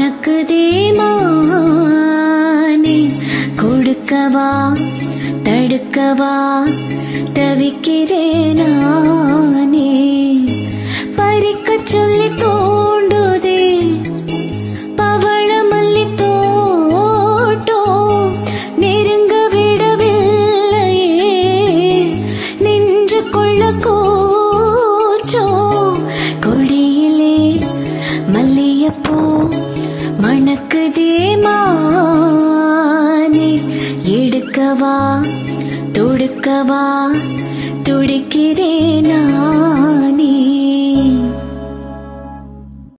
மணக்குதே மானே கொடுக்கவா தடுக்கவா தவிக்கிறேன் நானே பறிக்க சொல்லி தோண்டுதே பவளமல்லி தோட்டம் நெருங்க விடவில்லையே நின்று கொள்ள கூச்சோ கொடியிலே மல்லியப்பூ மணக்குதே மானே எடுக்கவா தொடுக்கவா துடிக்கிறேன் நானே